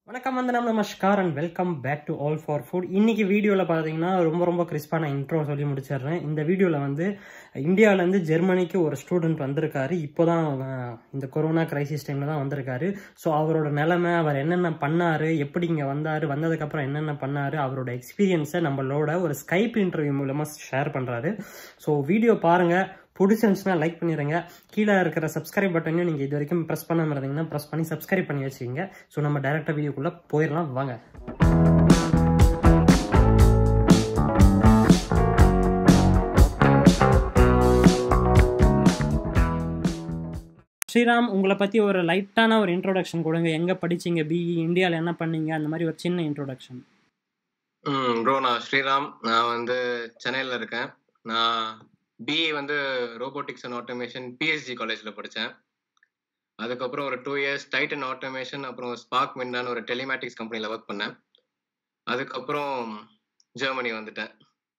வணக்கம் வந்து நம்ம நமஸ்கார் and welcome back to all for food இன்னைக்கு வீடியோவில் பார்த்தீங்கன்னா ரொம்ப ரொம்ப கிறிஸ்பான இன்ட்ரோ சொல்லி முடிச்சிடுறேன் இந்த வீடியோவில் வந்து இந்தியாவிலேருந்து ஜெர்மனிக்கு ஒரு ஸ்டூடெண்ட் வந்திருக்காரு இப்போ தான் இந்த கொரோனா கிரைசிஸ் டைமில் தான் வந்திருக்காரு ஸோ அவரோட நிலைமை அவர் என்னென்ன பண்ணார் எப்படி இங்கே வந்தார் வந்ததுக்கப்புறம் என்னென்ன பண்ணார் அவரோட எக்ஸ்பீரியன்ஸை நம்மளோட ஒரு ஸ்கைப் இன்டர்வியூ மூலமாக ஷேர் பண்ணுறாரு ஸோ வீடியோ பாருங்கள் பிடிச்சிருந்துச்சுன்னா லைக் பண்ணிடுங்க கீழே இருக்கிற சப்ஸ்கிரைப் பட்டனையும் நீங்கள் இது வரைக்கும் ப்ரெஸ் பண்ணாமல் இருந்தீங்கன்னா ப்ரெஸ் பண்ணி சப்ஸ்கிரைப் பண்ணி வச்சுக்கிங்க ஸோ நம்ம டேரெக்டாக வீடியோக்குள்ளே போயிடலாம் வாங்க ஸ்ரீராம் உங்களை பற்றி ஒரு லைட்டான ஒரு இன்ட்ரோடக்ஷன் கொடுங்க எங்கே படிச்சீங்க பிஇ இந்தியாவில் என்ன பண்ணீங்க அந்த மாதிரி ஒரு சின்ன இன்ட்ரோடக்ஷன் ம் ப்ரோ நான் ஸ்ரீராம் நான் வந்து சென்னையில் இருக்கேன் நான் பிஏ வந்து ரோபோட்டிக்ஸ் அண்ட் ஆட்டோமேஷன் பிஎஸ்ஜி காலேஜில் படித்தேன் அதுக்கப்புறம் ஒரு டூ இயர்ஸ் டைட்டன் ஆட்டோமேஷன் அப்புறம் ஸ்பார்க் மின்னான்னு ஒரு டெலிமேட்டிக்ஸ் கம்பெனியில் ஒர்க் பண்ணேன் அதுக்கப்புறம் ஜெர்மனி வந்துட்டேன்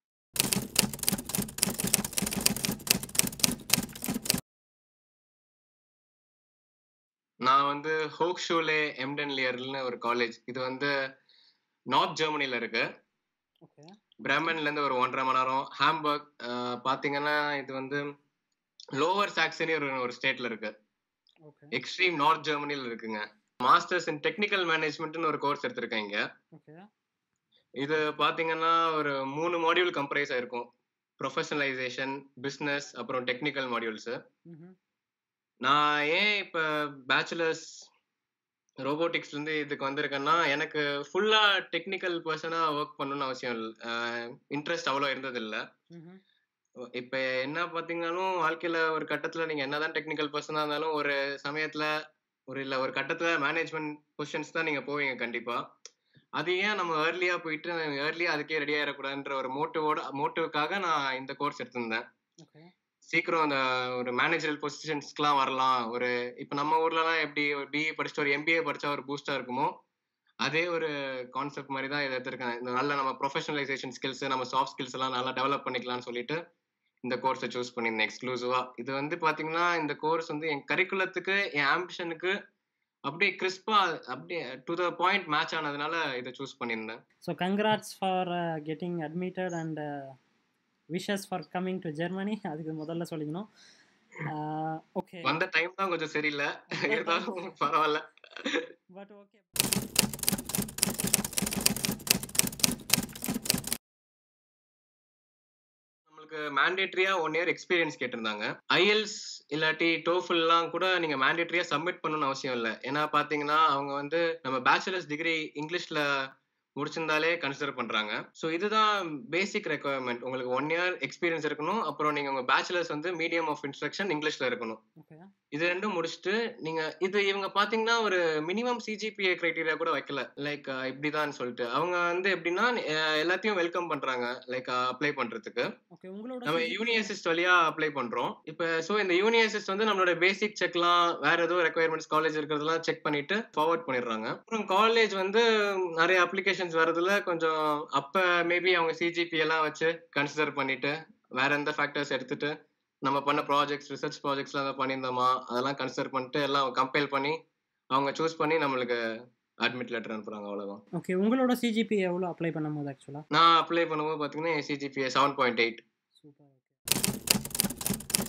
நான் வந்து ஹோக் ஷூலே எம்டன் லியர்னு ஒரு காலேஜ் இது வந்து நார்த் ஜெர்மனியில் இருக்கு ஓகே பிரமன்ல இருந்து ஒரு ஒன்றரை மணி நேரம் ஹாம்பர்க் பாத்தீங்கன்னா இது வந்து லோவர் சாக்சனி ஒரு ஒரு ஸ்டேட்ல இருக்கு ஓகே எக்ஸ்ட்ரீம் நார்த் ஜெர்மனில இருக்குங்க மாஸ்டர்ஸ் இன் டெக்னிக்கல் மேனேஜ்மெண்ட்னு ஒரு கோர்ஸ் எடுத்திருக்கேன் இங்க ஓகே இது பாத்தீங்கன்னா ஒரு மூணு மாடியூல் கம்ப்ரைஸ் ஆயிருக்கும் ப்ரொஃபஷனலைசேஷன் பிஸ்னஸ் அப்புறம் டெக்னிக்கல் மாடியூல்ஸ் நான் ஏன் இப்ப பேச்சுலர்ஸ் ரோபோட்டிக்ஸ்ல இருந்து இதுக்கு வந்திருக்கேன்னா எனக்கு ஃபுல்லா டெக்னிக்கல் பர்சனா ஒர்க் பண்ணணும்னு அவசியம் இல்லை இன்ட்ரெஸ்ட் அவ்வளோ இருந்தது இல்லை இப்ப என்ன பாத்தீங்கன்னாலும் வாழ்க்கையில ஒரு கட்டத்துல நீங்க என்னதான் டெக்னிக்கல் பர்சனா இருந்தாலும் ஒரு சமயத்துல ஒரு இல்ல ஒரு கட்டத்துல மேனேஜ்மெண்ட் பொசிஷன்ஸ் தான் நீங்க போவீங்க கண்டிப்பா அது ஏன் நம்ம ஏர்லியா போயிட்டு ஏர்லியா அதுக்கே ரெடி ஆயிடக்கூடாதுன்ற ஒரு மோட்டிவோட மோட்டிவுக்காக நான் இந்த கோர்ஸ் எடுத்திருந்தேன் ஓகே சீக்கிரம் அந்த ஒரு மேனேஜரல் பொசிஷன்ஸ்க்குலாம் வரலாம் ஒரு இப்போ நம்ம ஊர்லலாம் எப்படி ஒரு பிஏ படிச்சுட்டு ஒரு எம்பிஏ படிச்சா ஒரு பூஸ்டா இருக்குமோ அதே ஒரு கான்செப்ட் மாதிரி தான் இதை எடுத்திருக்கேன் இந்த நல்ல நம்ம ப்ரொஃபஷனலைசேஷன் ஸ்கில்ஸ் நம்ம சாஃப்ட் ஸ்கில்ஸ் எல்லாம் நல்லா டெவலப் பண்ணிக்கலாம்னு சொல்லிட்டு இந்த கோர்ஸை சூஸ் பண்ணியிருந்தேன் எக்ஸ்க்ளூசிவா இது வந்து பாத்தீங்கன்னா இந்த கோர்ஸ் வந்து என் கரிக்குலத்துக்கு என் ஆம்பிஷனுக்கு அப்படியே கிறிஸ்பா அப்படியே டு த பாயிண்ட் மேட்ச் ஆனதுனால இதை சூஸ் பண்ணியிருந்தேன் so congrats for getting admitted and wishes for coming to Germany அதுக்கு முதல்ல சொல்லிக்கணும் ஓகே வந்த டைம் தான் கொஞ்சம் சரியில்லை இருந்தாலும் பரவாயில்ல பட் ஓகே நம்மளுக்கு மேண்டேட்டரியா ஒன் இயர் எக்ஸ்பீரியன்ஸ் கேட்டிருந்தாங்க ஐஎல்ஸ் இல்லாட்டி டோஃபுல்லாம் கூட நீங்க மேண்டேட்டரியா சப்மிட் பண்ணணும்னு அவசியம் இல்லை ஏன்னா பாத்தீங்கன்னா அவங்க வந்து நம்ம பேச்சுலர்ஸ் டிகிரி இங்கிலீஷ்ல முடிச்சிருந்தாலே கன்சிடர் பண்றாங்க ஸோ இதுதான் பேசிக் ரெக்குவயர்மெண்ட் உங்களுக்கு ஒன் இயர் எக்ஸ்பீரியன்ஸ் இருக்கணும் அப்புறம் நீங்க உங்க பேச்சுலர்ஸ் வந்து மீடியம் ஆஃப் இன்ஸ்ட்ரக்ஷன் இங்கிலீஷ்ல இருக்கணும் ஓகே இது ரெண்டும் முடிச்சுட்டு நீங்க இது இவங்க பாத்தீங்கன்னா ஒரு மினிமம் சிஜிபிஏ கிரைட்டீரியா கூட வைக்கல லைக் இப்படிதான் சொல்லிட்டு அவங்க வந்து எப்படின்னா அஹ், எல்லாத்தையும் வெல்கம் பண்றாங்க லைக் அப்ளை பண்றதுக்கு ஓகே உங்களோட நம்ம யூனியர்சிஸ்ட் வழியா அப்ளை பண்றோம் இப்ப சோ இந்த யூனியர்சிஸ்ட் வந்து நம்மளோட பேசிக் செக்லாம் வேற ஏதோ ரெக்குயர்மெண்ட்ஸ் காலேஜ் இருக்கிறதெல்லாம் செக் பண்ணிட்டு ஃபார்வர்ட் பண்ணிடுறாங்க அப்புறம் காலேஜ் வந்து நிறைய அப்ளிகேஷன்ஸ் வரதுல கொஞ்சம் அப்ப மேபி அவங்க சிஜிபி எல்லாம் வச்சு கன்சிடர் பண்ணிட்டு வேற எந்த ஃபேக்டர்ஸ் எடுத்துட்டு நம்ம பண்ண ப்ராஜெக்ட்ஸ் ரிசர்ச் ப்ராஜெக்ட்ஸ்லாம் எதாவது பண்ணியிருந்தோமா அதெல்லாம் கன்சிடர் பண்ணிட்டு எல்லாம் கம்பைல் பண்ணி அவங்க சூஸ் பண்ணி நம்மளுக்கு அட்மிட் லெட்டர் அனுப்புறாங்க அவ்வளவுதான் ஓகே உங்களோட சிஜிபி எவ்வளோ அப்ளை பண்ணும்போது ஆக்சுவலாக நான் அப்ளை பண்ணும்போது பாத்தீங்கன்னா என் CGPA seven point eight super okay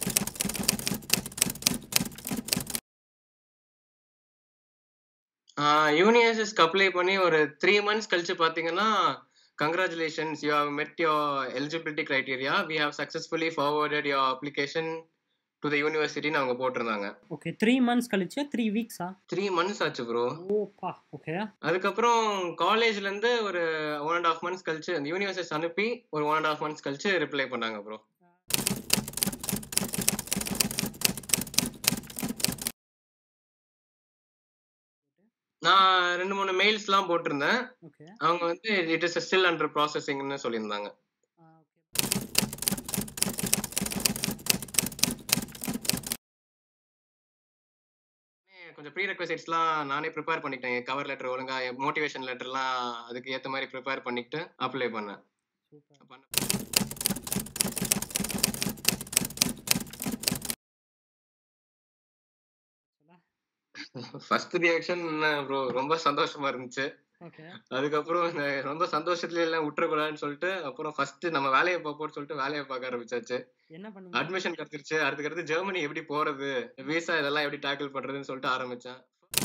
யூனிவர்சிட்டிஸ்க்கு அப்ளை பண்ணி ஒரு த்ரீ மந்த்ஸ் கழிச்சு பார்த்தீங்கன்னா congratulations you have met your eligibility criteria we have successfully forwarded your application to the யூனிவர்சிட்டின்னு அவங்க போட்டிருந்தாங்க ஓகே த்ரீ மந்த்ஸ் கழிச்சு த்ரீ வீக்ஸா த்ரீ மந்த்ஸ் ஆச்சு ப்ரோ ஓப்பா ஓகே அதுக்கப்புறம் காலேஜ்ல இருந்து ஒரு ஒன் அண்ட் ஆஃப் மந்த்ஸ் கழிச்சு அந்த யூனிவர்சிட்டி அனுப்பி ஒரு ஒன் அண்ட் ஆஃப் மந்த்ஸ் கழிச்சு ரிப்ளை பண்ணாங்க ப்ரோ நான் ரெண்டு மூணு மெயில்ஸ்லாம் போட்டிருந்தேன் ஓகே அவங்க வந்து இட் இஸ் ஸ்டில் அண்டர் ப்ராசஸிங்னு சொல்லியிருந்தாங்க கொஞ்சம் ப்ரீ ரெக்வசைட்ஸ்லாம் நானே ப்ரிப்பேர் பண்ணிட்டேன் கவர் லெட்டர் ஒழுங்கா மோட்டிவேஷன் லெட்டர்லாம் அதுக்கு ஏற்ற மாதிரி ப்ரிப்பேர் பண்ணிட்டு அப்ளை பண்ணேன் சூப்பர் பண்ண- ஃபர்ஸ்ட் ரியாக்ஷன் ப்ரோ ரொம்ப சந்தோஷமா இருந்துச்சு ஓகே அதுக்கப்புறம் இந்த ரொம்ப சந்தோஷத்துல எல்லாம் விட்டுறக்கூடாதுன்னு சொல்லிட்டு அப்புறம் ஃபர்ஸ்ட் நம்ம வேலையை பார்ப்போம்னு சொல்லிட்டு வேலையை பார்க்க ஆரம்பிச்சாச்சு என்ன பண்ணீங்க அட்மிஷன் கிடைச்சிருச்சு அடுத்துக்கடுத்து ஜெர்மனி எப்படி போறது விசா இதெல்லாம் எப்படி டேக்கிள் பண்றதுன்னு சொல்லிட்டு ஆரம்பிச்சேன்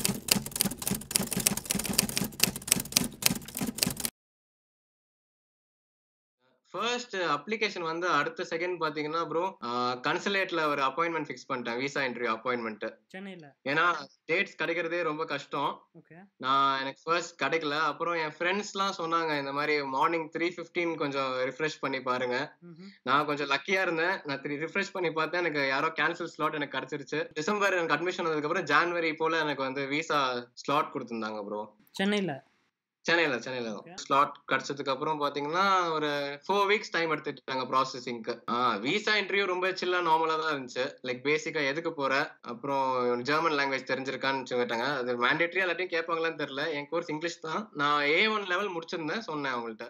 ஃபர்ஸ்ட் அப்ளிகேஷன் வந்து அடுத்த செகண்ட் பாத்தீங்கன்னா ப்ரோ கன்சுலேட்ல ஒரு அப்பாயின்மெண்ட் ஃபிக்ஸ் பண்ணிட்டேன் விசா இன்டர்வியூ அப்பாயின்மெண்ட் சென்னையில ஏன்னா டேட்ஸ் கிடைக்கிறதே ரொம்ப கஷ்டம் ஓகே நான் எனக்கு ஃபர்ஸ்ட் கிடைக்கல அப்புறம் என் ஃப்ரெண்ட்ஸ்லாம் சொன்னாங்க இந்த மாதிரி மார்னிங் த்ரீ ஃபிஃப்டீன் கொஞ்சம் ரிஃப்ரெஷ் பண்ணி பாருங்க நான் கொஞ்சம் லக்கியா இருந்தேன் நான் த்ரீ ரிஃப்ரெஷ் பண்ணி பார்த்தேன் எனக்கு யாரோ கேன்சல் ஸ்லாட் எனக்கு கிடைச்சிருச்சு டிசம்பர் எனக்கு அட்மிஷன் வந்ததுக்கு அப்புறம் ஜான்வரி போல எனக்கு வந்து விசா ஸ்லாட் கொடுத்துருந்தாங்க ப்ரோ சென்னையில சென்னையில சென்னையில Okay. ஸ்லாட் கிடைச்சதுக்கு அப்புறம் பாத்தீங்கன்னா ஒரு ஃபோர் வீக்ஸ் டைம் எடுத்துட்டாங்க ப்ராசஸிங்க்கு விசா இன்டர்வியூ ரொம்ப சில்லா நார்மலா தான் இருந்துச்சு லைக் பேசிக்கா எதுக்கு போற அப்புறம் ஜெர்மன் லாங்குவேஜ் தெரிஞ்சிருக்கான்னு சொல்லிட்டாங்க அது மேண்டேட்டரி எல்லாத்தையும் கேட்பாங்களான்னு தெரியல என் கோர்ஸ் இங்கிலீஷ் தான் நான் ஏ ஒன் லெவல் முடிச்சிருந்தேன் சொன்னேன் அவங்கள்ட்ட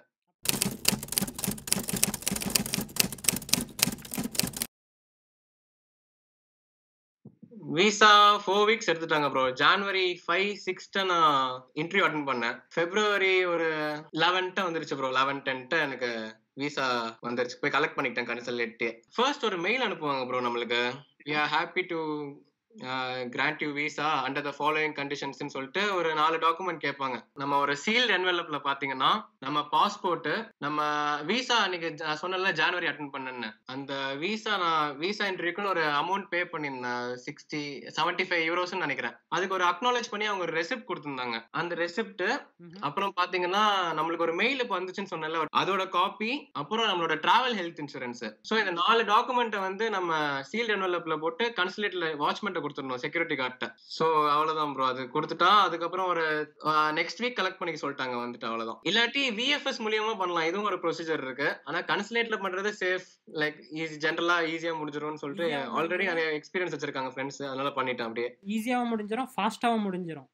விசா ஃபோர் வீக்ஸ் எடுத்துட்டாங்க ப்ரோ ஜான்வரி ஃபைவ் சிக்ஸ்ட நான் இன்டர்வியூ அட்டன் பண்ணேன் ஃபெப்ரவரி ஒரு லெவன்ட்ட வந்துருச்சு ப்ரோ லெவன் டென்ட்ட எனக்கு விசா வந்துருச்சு போய் கலெக்ட் பண்ணிக்கிட்டேன் கன்சல்டேட் ஃபர்ஸ்ட் ஒரு மெயில் அனுப்புவாங்க ப்ரோ நம்மளுக்கு we are happy to grant you visa under the following conditions சொல்லிட்டு ஒரு நாலு டாக்குமெண்ட் கேட்பாங்க நம்ம ஒரு சீல்ட் என்வெலப்ல பாத்தீங்கன்னா நம்ம பாஸ்போர்ட் நம்ம விசா அன்னைக்கு நான் சொன்னல ஜான்வரி அட்டன் பண்ணேன்னு அந்த விசா நான் விசா இன்டர்வியூக்குன்னு ஒரு அமௌண்ட் பே பண்ணியிருந்தேன் சிக்ஸ்டி செவன்டி ஃபைவ் யூரோஸ்னு நினைக்கிறேன் அதுக்கு ஒரு அக்னாலேஜ் பண்ணி அவங்க ஒரு ரெசிப்ட் கொடுத்துருந்தாங்க அந்த ரெசிப்ட் அப்புறம் பாத்தீங்கன்னா நம்மளுக்கு ஒரு மெயில் இப்போ வந்துச்சுன்னு சொன்னல அதோட காப்பி அப்புறம் நம்மளோட டிராவல் ஹெல்த் இன்சூரன்ஸ் ஸோ இந்த நாலு டாக்குமெண்ட்டை வந்து நம்ம சீல்ட் என்வெலப்ல போட்டு கன்சுலேட்ல வாட்ச்மெண்ட்டை கொடுத்துடணும் செக்யூரிட்டி கார்ட்ட ஸோ அவ்வளவுதான் ப்ரோ அது கொடுத்துட்டா அதுக்கப்புறம் ஒரு நெக்ஸ்ட் வீக் கலெக்ட் பண்ணிக்க சொல்லிட்டாங்க வந்துட்டு அவ்வளவுதான் இல்லாட்டி விஎஃப்எஸ் மூலியமா பண்ணலாம் இதுவும் ஒரு ப்ரொசீஜர் இருக்கு ஆனா கன்சுலேட்ல பண்றது சேஃப் லைக் ஈஸி ஜென்ரலா ஈஸியா முடிஞ்சிரும்னு சொல்லிட்டு Easy-ஆ ஆல்ரெடி நிறைய எக்ஸ்பீரியன்ஸ் வச்சிருக்காங்க ஃப்ரெண்ட்ஸ் அதனால பண்ணிட்டேன் அப்படியே ஈஸியாவும் முடிஞ்சிடும் ஃபாஸ்ட்டாவும் முடிஞ்சிடும்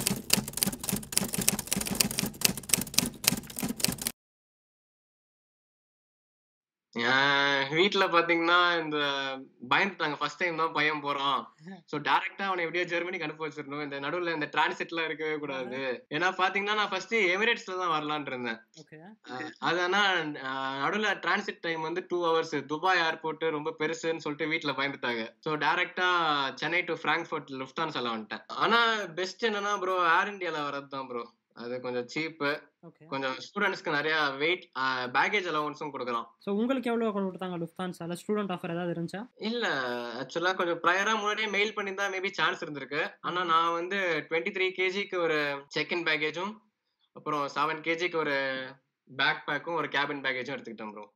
என் வீட்ல பாத்தீங்கன்னா இந்த பயந்துட்டாங்க ஃபர்ஸ்ட் டைம் தான் பையன் போறான் சோ டைரக்டா அவனை எப்படியோ ஜெர்மனிக்கு அனுப்ப வச்சிடணும் இந்த நடுவுல இந்த டிரான்சிட்லாம் இருக்கவே கூடாது ஏன்னா பாத்தீங்கன்னா நான் ஃபர்ஸ்ட் எமிரேட்ஸ்ல தான் வரலாம்னு இருந்தேன் ஓகே அஹ் அது ஆனா அஹ் நடுவுல டிரான்சிட் டைம் வந்து டூ ஹவர்ஸ் துபாய் ஏர்போர்ட் ரொம்ப பெருசுன்னு சொல்லிட்டு வீட்ல பயந்துட்டாங்க சோ டைரக்டா சென்னை டு பிராங்க்ஃபர்ட் லுஃப்டான்ஸ்ல வந்துட்டேன் ஆனா பெஸ்ட் என்னன்னா ப்ரோ ஏர் இந்தியால வரது தான் ப்ரோ அது கொஞ்சம் சீப் ஓகே கொஞ்சம் ஸ்டூடெண்ட்ஸ்க்கு நிறைய வெயிட் பேக்கேஜ் அலவன்ஸும் கொடுக்குறோம் ஸோ உங்களுக்கு எவ்வளோ கொடுத்தாங்க லுஃப்தான்ஸால ஸ்டூடெண்ட் ஆஃபர் ஏதாவது இருந்துச்சா இல்ல ஆக்சுவலா கொஞ்சம் ப்ரையரா முன்னாடியே மெயில் பண்ணியிருந்தா மேபி சான்ஸ் இருந்திருக்கு ஆனா நான் வந்து டுவெண்ட்டி த்ரீ கேஜிக்கு ஒரு செக் இன் பேக்கேஜும் அப்புறம் செவன் கேஜிக்கு ஒரு பேக் பேக்கும் ஒரு கேபின் பேக்கேஜும் எடுத்துக்கிட்டேன் ப்ரோ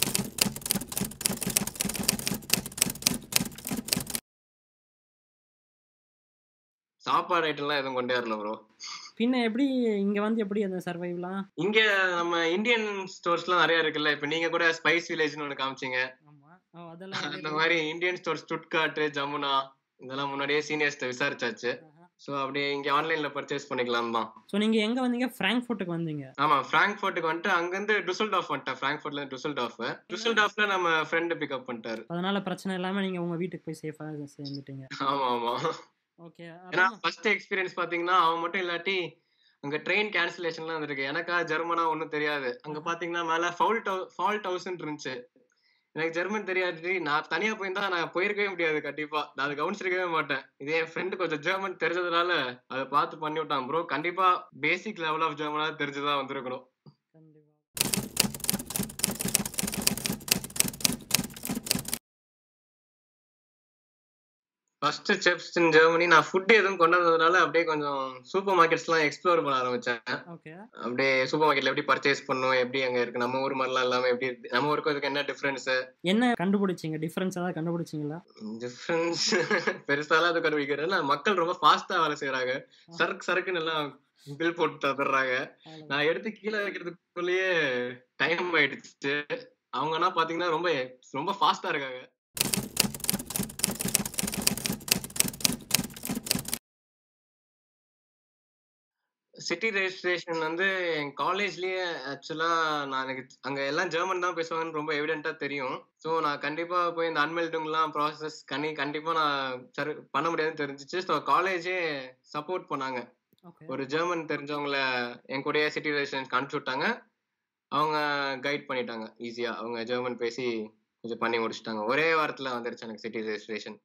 சாப்பாடு ஐட்டம்லாம் எதுவும் கொண்டே வரல ப்ரோ பின்ன எப்படி இங்க வந்து எப்படி அந்த சர்வைவ்லாம் இங்க நம்ம இந்தியன் ஸ்டோர்ஸ்லாம் நிறைய இருக்குல்ல இப்ப நீங்க கூட ஸ்பைஸ் வில்லேஜ்னு ஒன்று காமிச்சீங்க ஆமா ஓ, அதெல்லாம் அந்த மாதிரி இந்தியன் ஸ்டோர் ஸ்டுட்கார்ட் ஜமுனா இதெல்லாம் முன்னாடியே சீனியர்ஸ்ட்ட விசாரிச்சாச்சு ஸோ அப்படியே இங்க ஆன்லைன்ல பர்ச்சேஸ் பண்ணிக்கலாம் தான் ஸோ நீங்க எங்க வந்தீங்க ஃப்ராங்க்ஃபர்ட்டுக்கு வந்தீங்க ஆமா ஃப்ராங்க்ஃபர்ட்டுக்கு வந்துட்டு அங்கிருந்து டுசல்டாஃப் வந்துட்டேன் ஃப்ராங்க்ஃபர்ட்ல இருந்து டுசல்டாஃப் டுசல்டாஃப்ல நம்ம ஃப்ரெண்ட் பிக்கப் பண்ணிட்டாரு அதனால பிரச்சனை இல்லாம நீங்க உங்க வீட்டுக்கு போய் சேஃபா சேர்ந்துட்டீங்க ஆமா ஆமா ஓகே ஏன்னா ஃபர்ஸ்ட் எக்ஸ்பீரியன்ஸ் பாத்தீங்கன்னா அவன் மட்டும் இல்லாட்டி அங்க ட்ரெயின் கேன்சலேஷன்லாம் இருந்திருக்கு எனக்கா ஜெர்மனா ஒன்றும் தெரியாது அங்க பாத்தீங்கன்னா மேல ஃபவுல்ட் ஃபால்ட் ஹவுஸ்ன்னு இருந்துச்சு எனக்கு ஜெர்மன் தெரியாது நான் தனியா போயிருந்தா நான் போயிருக்கவே முடியாது கண்டிப்பா நான் அதை கவனிச்சிருக்கவே மாட்டேன் இதே என் ஃப்ரெண்டு கொஞ்சம் ஜெர்மன் தெரிஞ்சதுனால அதை பார்த்து பண்ணி விட்டான் ப்ரோ கண்டிப்பா பேசிக் லெவல் ஆஃப் ஜெர்மனா தெரிஞ்சுதான் வந்திருக்கணும் கண்டிப்பா ஃபர்ஸ்ட் செப்ஸ் இன் ஜெர்மனி நான் ஃபுட் எதுவும் கொண்டு வந்ததுனால அப்படியே கொஞ்சம் சூப்பர் மார்க்கெட்ஸ்லாம் எக்ஸ்ப்ளோர் பண்ண ஆரம்பிச்சேன் ஓகே அப்படியே சூப்பர் மார்க்கெட்ல எப்படி பர்ச்சேஸ் பண்ணும் எப்படி அங்க இருக்கு நம்ம ஊர் மாதிரிலாம் இல்லாம எப்படி இருக்கு நம்ம ஊருக்கும் இதுக்கு என்ன டிஃபரன்ஸ் என்ன கண்டுபிடிச்சீங்க டிஃபரன்ஸ் ஏதாவது கண்டுபிடிச்சீங்களா டிஃபரன்ஸ் பெருசாலாம் அது கண்டுபிடிக்கிறது இல்ல மக்கள் ரொம்ப ஃபாஸ்டா வேலை செய்யறாங்க சரக்கு சரக்குன்னு எல்லாம் பில் போட்டு தந்துடுறாங்க நான் எடுத்து கீழே வைக்கிறதுக்குள்ளேயே டைம் ஆயிடுச்சு அவங்கன்னா பாத்தீங்கன்னா ரொம்ப ரொம்ப ஃபாஸ்டா இருக்காங்க சிட்டி ரெஜிஸ்ட்ரேஷன் வந்து என் காலேஜ்லயே ஆக்சுவலா நான் எனக்கு அங்க எல்லாம் ஜெர்மன் தான் பேசுவாங்கன்னு ரொம்ப எவிடென்ட்டா தெரியும் ஸோ நான் கண்டிப்பா போய் இந்த அன்மெல்டுங்கெல்லாம் ப்ராசஸ் பண்ணி கண்டிப்பா நான் சரி பண்ண முடியாதுன்னு தெரிஞ்சிச்சு ஸோ காலேஜே சப்போர்ட் பண்ணாங்க ஓகே ஒரு ஜெர்மன் தெரிஞ்சவங்கள என் கூடயே சிட்டி ரெஜிஸ்ட்ரேஷன் அனுப்பிச்சு விட்டாங்க அவங்க கைட் பண்ணிட்டாங்க ஈஸியா அவங்க ஜெர்மன் பேசி கொஞ்சம் பண்ணி முடிச்சிட்டாங்க ஒரே வாரத்துல வந்துருச்சு எனக்கு சிட்டி ரெஜிஸ்ட்ரேஷன்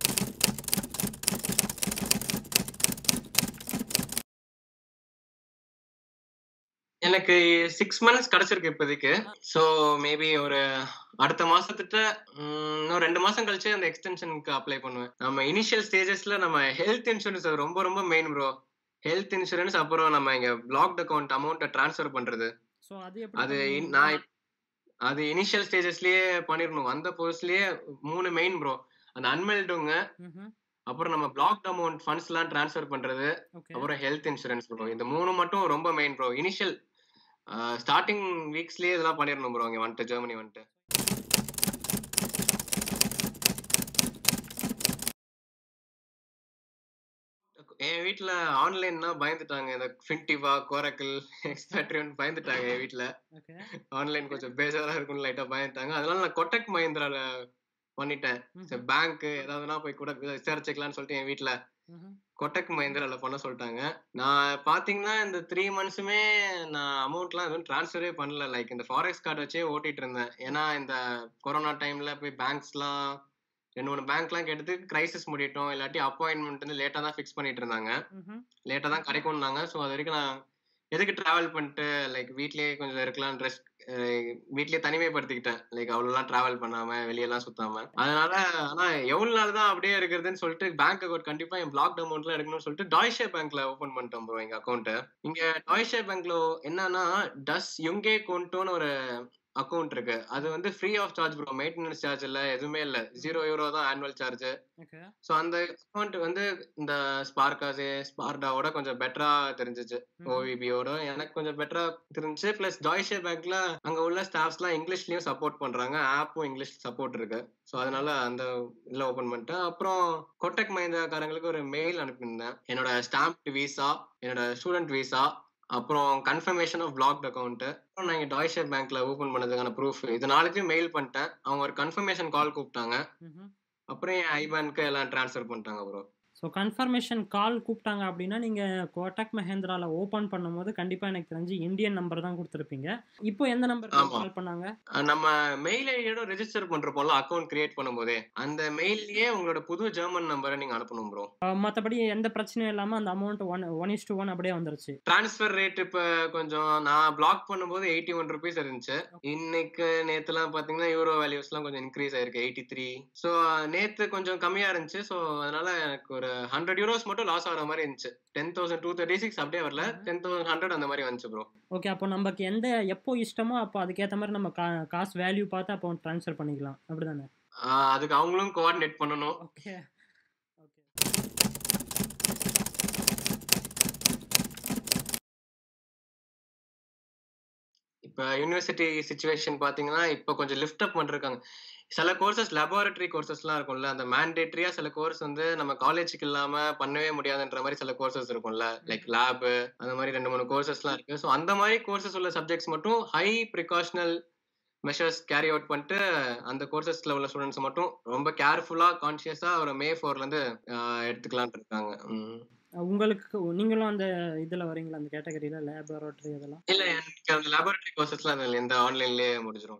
எனக்கு சிக்ஸ் மந்த்ஸ் கிடைச்சிருக்கு இப்போதைக்கு ஸோ மேபி ஒரு அடுத்த மாசத்துட்ட உம், இன்னும் ரெண்டு மாசம் கழிச்சு அந்த எக்ஸ்டென்ஷனுக்கு அப்ளை பண்ணுவேன் நம்ம இனிஷியல் ஸ்டேஜஸ்ல நம்ம ஹெல்த் இன்சூரன்ஸ் ரொம்ப ரொம்ப மெயின் ப்ரோ ஹெல்த் இன்சூரன்ஸ் அப்புறம் நம்ம இங்க பிளாக்ட் அக்கௌண்ட் அமௌண்ட்டை ட்ரான்ஸ்ஃபர் பண்றது ஸோ அது எப்படி அது பண்ணுவீங்க? இன்- நான் இப்- அது இனிஷியல் ஸ்டேஜஸ்லயே பண்ணிடணும் வந்த போஸ்ட்லயே மூணு மெயின் ப்ரோ அந்த அன்மெல்டுங்க ம்ஹும். அப்புறம் நம்ம பிளாக்ட் அமௌண்ட் ஃபண்ட்ஸ் எல்லாம் ட்ரான்ஸ்ஃபர் பண்றது ஓகே அப்புறம் ஹெல்த் இன்சூரன்ஸ் ப்ரோ இந்த மூணு மட்டும் ரொம்ப மெயின் ப்ரோ இனிஷியல் ஸ்டார்டிங் வீக்ஸ்லயே இதெல்லாம் பண்ணிடணும் ப்ரோ இங்க வந்துட்டு ஜெர்மனி வந்துட்டு என் வீட்ல ஆன்லைன்னா பயந்துட்டாங்க இந்த ஃபின்டிவா கோரக்கிள் எக்ஸ்பேட்ரியன் பயந்துட்டாங்க என் வீட்ல ஓகே ஆன்லைன் கொஞ்சம் பேஜரா இருக்கும்னு லைட்டா பயந்துட்டாங்க அதனால நான் கொட்டக் மஹிந்திரால பண்ணிட்டேன் ம்ஹும். பேங்க் ஏதாவதுனா போய் கூட விசாரிச்சுக்கலாம்னு சொல்லிட்டு என் வீட்ல ம்ஹும். கொட்டக் மஹிந்திரால பண்ண சொல்லிட்டாங்க நான் பாத்தீங்கன்னா இந்த த்ரீ மந்த்ஸுமே நான் அமௌண்ட்லாம் எதுவும் ட்ரான்ஸ்ஃபரே பண்ணல லைக் இந்த ஃபாரெக்ஸ் கார்டு வச்சே ஓட்டிட்டு இருந்தேன் ஏன்னா இந்த கொரோனா டைம்ல போய் பேங்க்ஸ்லாம் ரெண்டு மூணு பேங்க்லாம் கேட்டது கிரைசிஸ் முடியட்டும் இல்லாட்டி அப்பாயின்மெண்ட் வந்து லேட்டா தான் ஃபிக்ஸ் பண்ணிட்டு இருந்தாங்க ம்ஹும். லேட்டா தான் கிடைக்கும்னாங்க ஸோ அது வரைக்கும் நான் எதுக்கு டிராவல் பண்ணிட்டு லைக் வீட்லயே கொஞ்சம் இருக்கலாம் ரெஸ்ட் வீட்லயே தனிமைப்படுத்திக்கிட்டேன் லைக் அவ்வளோலாம் டிராவல் பண்ணாம வெளியெல்லாம் சுத்தாம அதனால ஆனா எவ்வளவு நாள் தான் அப்படியே இருக்கிறதுன்னு சொல்லிட்டு பேங்க் அக்கௌண்ட் கண்டிப்பா என் பிளாக் அமௌண்ட்லாம் எடுக்கணும்னு சொல்லிட்டு டாய்ஷே பேங்க்ல ஓபன் பண்ணிட்டோம் ப்ரோ எங்க அக்கௌண்ட் இங்க டாய்ஷே பேங்க்ல என்னன்னா டஸ் யுங்கே கொண்டோன்னு ஒரு அக்கௌண்ட் இருக்கு அது வந்து free of charge bro maintenance charge இல்ல எதுவுமே இல்ல ஜீரோ யூரோ தான் ஆனுவல் சார்ஜ் ஓகே ஸோ அந்த அக்கௌண்ட் வந்து இந்த ஸ்பார்காஸே ஸ்பார்டாவோட கொஞ்சம் பெட்டரா தெரிஞ்சிச்சு ம்ஹும். ஓவிபியோட எனக்கு கொஞ்சம் பெட்டரா தெரிஞ்சுச்சு பிளஸ் டாய்ஷே பேங்க்ல அங்க உள்ள ஸ்டாஃப்ஸ்லாம் இங்கிலீஷ்லயும் சப்போர்ட் பண்றாங்க ஆப்பும் இங்கிலீஷ் சப்போர்ட் இருக்கு ஸோ அதனால அந்த இதுல ஓபன் பண்ணிட்டேன் அப்புறம் கொட்டக் மஹிந்திராக்காரங்களுக்கு ஒரு மெயில் அனுப்பியிருந்தேன் என்னோட ஸ்டாம்ப் விசா என்னோட ஸ்டூடெண்ட் விசா அப்புறம் கன்ஃபர்மேஷன் ஆஃப் பிளாக்ட் அக்கௌண்ட் அப்புறம் நான் இங்க டாய்ஷே பேங்க்ல ஓபன் பண்ணதுக்கான ப்ரூஃப் இது நாளைக்கும் மெயில் பண்ணிட்டேன் அவங்க ஒரு கன்ஃபர்மேஷன் கால் கூப்பிட்டாங்க ம்ஹும். அப்புறம் என் ஐபேனுக்கு எல்லாம் ட்ரான்ஸ்ஃபர் பண்ணிட்டாங்க ப்ரோ ஸோ கன்ஃபர்மேஷன் கால் கூப்பிட்டாங்க அப்படின்னா நீங்கள் கோட்டக் மஹேந்திரால ஓப்பன் பண்ணும்போது கண்டிப்பாக எனக்கு தெரிஞ்சு இந்தியன் நம்பர் தான் கொடுத்துருப்பீங்க இப்போ எந்த நம்பருக்கு ஆமா. கால் பண்ணாங்க நம்ம மெயில் ஐடியோட ரெஜிஸ்டர் பண்றப்போல அக்கௌண்ட் கிரியேட் பண்ணும்போதே அந்த மெயில்லயே உங்களோட புது ஜெர்மன் நம்பரை நீங்க அனுப்பணும் ப்ரோ மற்றபடி எந்த பிரச்சனையும் இல்லாமல் அந்த amount one one is two one அப்படியே வந்துருச்சு டிரான்ஸ்ஃபர் ரேட் இப்ப கொஞ்சம் நான் பிளாக் பண்ணும்போது எயிட்டி ஒன் ருபீஸ் இருந்துச்சு இன்னைக்கு நேத்துலாம் பாத்தீங்கன்னா யூரோ வேல்யூஸ்லாம் கொஞ்சம் இன்க்ரீஸ் ஆயிருக்கு எயிட்டி த்ரீ ஸோ நேத்து கொஞ்சம் கம்மியா இருந்துச்சு ஸோ அதனால எனக்கு ஒரு ஹண்ட்ரட் யூரோஸ் மட்டும் லாஸ் ஆகிற மாதிரி இருந்துச்சு ten thousand two thirty six அப்படியே வரல டென் தௌசண்ட் ஹண்ட்ரட் அந்த மாதிரி வந்துச்சு ப்ரோ ஓகே அப்போ நமக்கு எந்த எப்போ இஷ்டமோ அப்போ அதுக்கேற்ற மாதிரி நம்ம கா காசு வேல்யூ பார்த்து அப்போ ட்ரான்ஸ்ஃபர் பண்ணிக்கலாம் அப்படி தானே அதுக்கு அவங்களும் கோஆர்டினேட் பண்ணணும் ஓகே ஓகே இப்ப யூனிவர்சிட்டி சுச்சுவேஷன் பாத்தீங்கன்னா இப்ப கொஞ்சம் லிஃப்ட் அப் பண்ணிருக்காங்க சில கோர்சஸ் லெபார்டரி கோர்சஸ்லாம் இருக்கும்ல அந்த மேண்டேட்டரியா சில கோர்ஸ் வந்து நம்ம காலேஜுக்கு இல்லாம பண்ணவே முடியாதுன்ற மாதிரி சில கோர்சஸ் இருக்கும்ல லைக் லேப் அந்த மாதிரி ரெண்டு மூணு கோர்சஸ்லாம் இருக்கு ஸோ அந்த மாதிரி கோர்சஸ் உள்ள சப்ஜெக்ட்ஸ் மட்டும் high precautional measures carry out பண்ணிட்டு அந்த கோர்சஸ்ல உள்ள ஸ்டூடெண்ட்ஸ் மட்டும் ரொம்ப கேர்ஃபுல்லா கான்சியஸா ஒரு மே ஃபோர்ல இருந்து ஆஹ், எடுத்துக்கலாம்னு இருக்காங்க ம். உங்களுக்கு நீங்களும் அந்த இதில் வரீங்களா அந்த கேட்டகரியில் லேபரேட்டரி இதெல்லாம் இல்ல எனக்கு அந்த லெபார்டரி கோர்சஸ்லாம் இந்த ஆன்லைன்லயே முடிஞ்சிரும்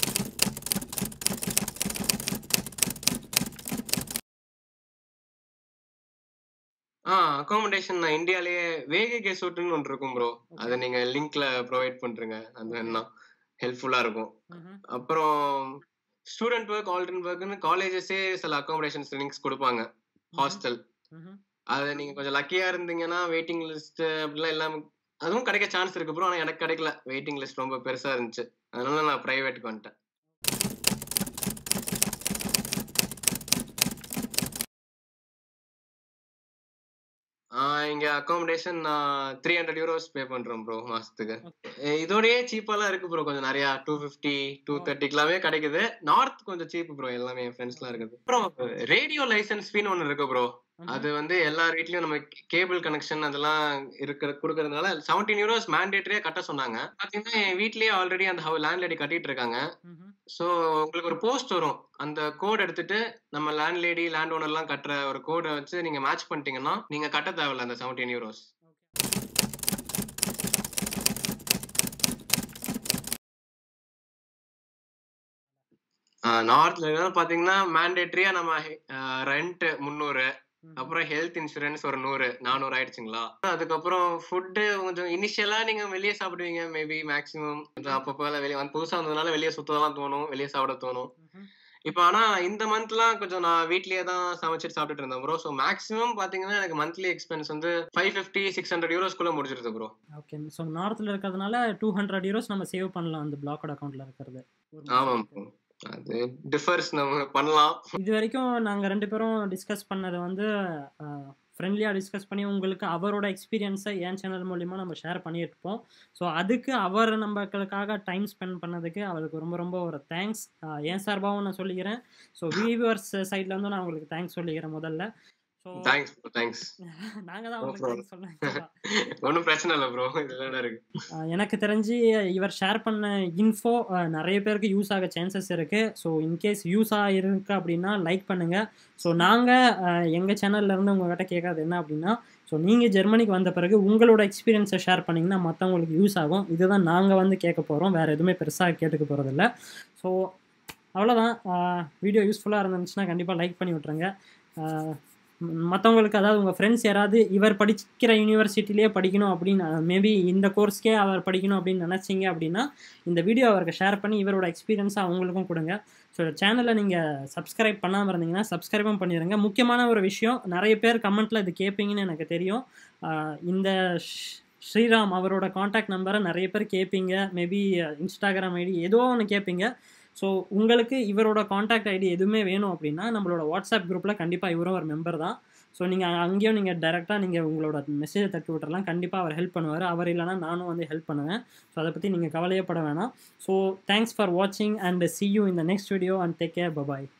ஆ அகாமடேஷன் நான் இந்தியாலயே வேக கெசோட்டுன்னு ஒன்று இருக்கும் ப்ரோ அதை நீங்க லிங்க்ல ப்ரொவைட் பண்றீங்க அது வேணா ஹெல்ப்ஃபுல்லா இருக்கும் ம்ஹும். அப்புறம் ஸ்டூடெண்ட் ஒர்க் ஆல்டர்ன் ஒர்க்னு காலேஜஸே சில அகாமடேஷன்ஸ் லிங்க்ஸ் கொடுப்பாங்க ஹாஸ்டல் ம்ஹும். அது நீங்க கொஞ்சம் லக்கியா இருந்தீங்கன்னா வெயிட்டிங் லிஸ்ட் அப்படிலாம் எல்லாம் அதுவும் கிடைக்க சான்ஸ் இருக்கு ப்ரோ ஆனா எனக்கு கிடைக்கல வெயிட்டிங் லிஸ்ட் ரொம்ப பெருசா இருந்துச்சு அதனால நான் பிரைவேட்டுக்கு வந்துட்டேன் ஆஹ் இங்க அகாமடேஷன் நான் த்ரீ ஹண்ட்ரட் யூரோஸ் பே பண்றேன் ப்ரோ மாசத்துக்கு அஹ் இதோடயே சீப்பாலாம் இருக்கு ப்ரோ கொஞ்சம் நிறைய டூ ஃபிஃப்டி டூ தேர்ட்டிக்கெல்லாமே கிடைக்குது நார்த் கொஞ்சம் சீப் ப்ரோ எல்லாமே என் ஃப்ரெண்ட்ஸ்லாம் இருக்குது அப்புறம் ரேடியோ லைசன்ஸ் ஃபீன்னு ஒன்று இருக்கு ப்ரோ அது வந்து எல்லா வீட்லயும் நம்ம கேபிள் கனெக்ஷன் அதெல்லாம் இருக்கிற கொடுக்கறதுனால செவன்டீன் யூரோஸ் மேண்டேட்டரியா கட்ட சொன்னாங்க பாத்தீங்கன்னா என் வீட்லயே ஆல்ரெடி அந்த லேண்ட் லேடி கட்டிட்டு இருக்காங்க ஸோ உங்களுக்கு ஒரு போஸ்ட் வரும் அந்த கோட் எடுத்துட்டு நம்ம லேண்ட் லேடி லேண்ட் ஓனர்லாம் கட்டுற ஒரு கோடை வச்சு நீங்க மேட்ச் பண்ணிட்டீங்கன்னா நீங்க கட்ட தேவையில்ல அந்த செவன்டீன் யூரோஸ் நார்த்ல பாத்தீங்கன்னா மேண்டேட்டரியா நம்ம ரெண்ட் முந்நூறு அப்புறம் ஹெல்த் இன்சூரன்ஸ் ஒரு நூறு நானூறு ஆயிடுச்சுங்களா அதுக்கப்புறம் ஃபுட்டு கொஞ்சம் இனிஷியலா நீங்க வெளியே சாப்பிடுவீங்க மேபி மேக்ஸிமம் கொஞ்சம் அப்பப்போ வெளியே வந்து புதுசா வந்ததுனால வெளியே சுத்தலாம் தோணும் வெளியே சாப்பிட தோணும் இப்போ ஆனா இந்த மந்த்லாம் கொஞ்சம் நான் வீட்லயே தான் சமைச்சிட்டு சாப்பிட்டுட்டு இருந்தேன் ப்ரோ ஸோ மேக்ஸிமம் பாத்தீங்கன்னா எனக்கு மந்த்லி எக்ஸ்பென்ஸ் வந்து ஃபைவ் ஃபிஃப்டி சிக்ஸ் ஹண்ட்ரட் யூரோஸ்க்குள்ள முடிச்சிருது ப்ரோ ஓகே ஸோ நார்த்தில் இருக்கிறதுனால டூ ஹண்ட்ரட் யூரோஸ் நம்ம சேவ் பண்ணலாம் அந்த பிளாக்கோட அக்கௌண்ட்ல இருக்கிறது ஆமாம் ப்ரோ அது டிஃபர்ஸ் நம்ம பண்ணலாம் இது வரைக்கும் நாங்கள் ரெண்டு பேரும் டிஸ்கஸ் பண்ணது வந்து ஃப்ரெண்ட்லியாக டிஸ்கஸ் பண்ணி உங்களுக்கு அவரோட எக்ஸ்பீரியன்ஸை என் சேனல் மூலிமா நம்ம ஷேர் பண்ணியிருப்போம் ஸோ அதுக்கு அவர் நம்மளுக்காக டைம் ஸ்பெண்ட் பண்ணதுக்கு அவருக்கு ரொம்ப ரொம்ப ஒரு தேங்க்ஸ் என் சார்பாகவும் நான் சொல்லிக்கிறேன் ஸோ வியூவர்ஸ் சைட்லேருந்து நான் உங்களுக்கு தேங்க்ஸ் சொல்லிக்கிறேன் முதல்ல ஸோ தேங்க்ஸ் தேங்க்ஸ் நாங்கள் தான் உங்களுக்கு தேங்க்ஸ் சொல்லுங்க ஒன்றும் பிரச்சனை இல்லை ப்ரோ இதெல்லாம் இருக்கு எனக்கு தெரிஞ்சு இவர் ஷேர் பண்ண இன்ஃபோ நிறைய பேருக்கு யூஸ் ஆக சான்சஸ் இருக்குது ஸோ இன்கேஸ் யூஸ் ஆகிருக்கு அப்படின்னா லைக் பண்ணுங்கள் ஸோ நாங்கள் எங்கள் சேனல்லேருந்து உங்கள்கிட்ட கேட்காது என்ன அப்படின்னா ஸோ நீங்கள் ஜெர்மனிக்கு வந்த பிறகு உங்களோட எக்ஸ்பீரியன்ஸை ஷேர் பண்ணிங்கன்னா மற்றவங்களுக்கு யூஸ் ஆகும் இதுதான் நாங்கள் வந்து கேட்க போகிறோம் வேறு எதுவுமே பெருசாக கேட்டுக்க போகிறதில்ல ஸோ அவ்வளோதான் வீடியோ யூஸ்ஃபுல்லாக இருந்துச்சுன்னா கண்டிப்பாக லைக் பண்ணி விட்ருங்க மற்றவங்களுக்கு அதாவது உங்கள் ஃப்ரெண்ட்ஸ் யாராவது இவர் படிக்கிற யூனிவர்சிட்டிலேயே படிக்கணும் அப்படின்னு மேபி இந்த கோர்ஸ்க்கே அவர் படிக்கணும் அப்படின்னு நினச்சிங்க அப்படின்னா இந்த வீடியோ அவருக்கு ஷேர் பண்ணி இவரோட எக்ஸ்பீரியன்ஸை அவங்களுக்கும் கொடுங்க ஸோ சேனலை நீங்கள் சப்ஸ்கிரைப் பண்ணாமல் இருந்தீங்கன்னா சப்ஸ்கிரைபும் பண்ணிடுங்க முக்கியமான ஒரு விஷயம் நிறைய பேர் கமெண்ட்டில் இது கேட்பீங்கன்னு எனக்கு தெரியும் இந்த ஸ்ரீராம் அவரோட காண்டாக்ட் நம்பரை நிறைய பேர் கேட்பீங்க மேபி இன்ஸ்டாகிராம் ஐடி ஏதோ ஒன்று கேட்பீங்க ஸோ உங்களுக்கு இவரோட காண்டாக்ட் ஐடி எதுவுமே வேணும் அப்படின்னா நம்மளோட வாட்ஸ்அப் குரூப்பில் கண்டிப்பாக இவரும் ஒரு மெம்பர் தான் ஸோ நீங்கள் அங்கேயும் நீங்கள் டேரெக்டாக நீங்கள் உங்களோட மெசேஜை தட்டி விட்டுறலாம் கண்டிப்பாக அவர் ஹெல்ப் பண்ணுவார் அவர் இல்லைனா நானும் வந்து ஹெல்ப் பண்ணுவேன் ஸோ அதை பற்றி நீங்கள் கவலையப்பட வேணாம் ஸோ தேங்க்ஸ் ஃபார் வாட்சிங் அண்ட் சி யூ இந்த next video and take care bye bye